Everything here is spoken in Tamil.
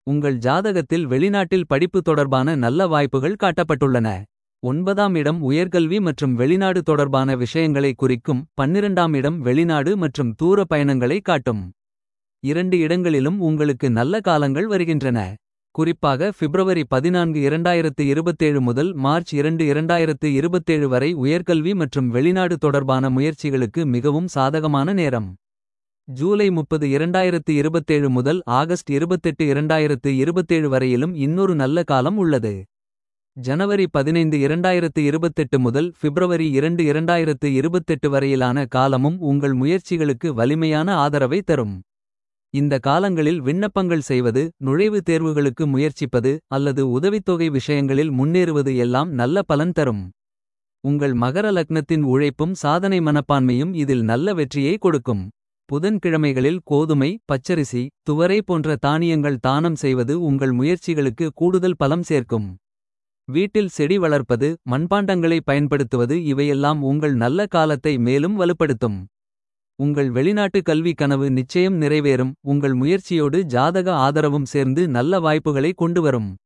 உங்கள் ஜாதகத்தில் வெளிநாட்டில் படிப்பு தொடர்பான நல்ல வாய்ப்புகள் காட்டப்பட்டுள்ளன. ஒன்பதாம் இடம் உயர்கல்வி மற்றும் வெளிநாடு தொடர்பான விஷயங்களை குறிக்கும். பன்னிரண்டாம் இடம் வெளிநாடு மற்றும் தூர பயணங்களை காட்டும். இரண்டு இடங்களிலும் உங்களுக்கு நல்ல காலங்கள் வருகின்றன. குறிப்பாக பிப்ரவரி 14 2027 முதல் மார்ச் 2 2027 வரை உயர்கல்வி மற்றும் வெளிநாடு தொடர்பான முயற்சிகளுக்கு மிகவும் சாதகமான நேரம். ஜூலை 30 2027 முதல் ஆகஸ்ட் 28 2027 வரையிலும் இன்னொரு நல்ல காலம் உள்ளது. ஜனவரி 15 2028 முதல் பிப்ரவரி 2 2028 வரையிலான காலமும் உங்கள் முயற்சிகளுக்கு வலிமையான ஆதரவை தரும். இந்த காலங்களில் விண்ணப்பங்கள் செய்வது நுழைவுத் தேர்வுகளுக்கு முயற்சிப்பது அல்லது உதவித்தொகை விஷயங்களில் முன்னேறுவது எல்லாம் நல்ல பலன் தரும். உங்கள் மகர லக்னத்தின் உழைப்பும் சாதனை மனப்பான்மையும் இதில் நல்ல வெற்றியை கொடுக்கும். புதன்கிழமைகளில் கோதுமை பச்சரிசி துவரை போன்ற தானியங்கள் தானம் செய்வது உங்கள் முயற்சிகளுக்கு கூடுதல் பலம் சேர்க்கும். வீட்டில் செடி வளர்ப்பது மண்பாண்டங்களை பயன்படுத்துவது இவையெல்லாம் உங்கள் நல்ல காலத்தை மேலும் வலுப்படுத்தும். உங்கள் வெளிநாட்டு கல்வி கனவு நிச்சயம் நிறைவேறும். உங்கள் முயற்சியோடு ஜாதக ஆதரவும் சேர்ந்து நல்ல வாய்ப்புகளை கொண்டுவரும்.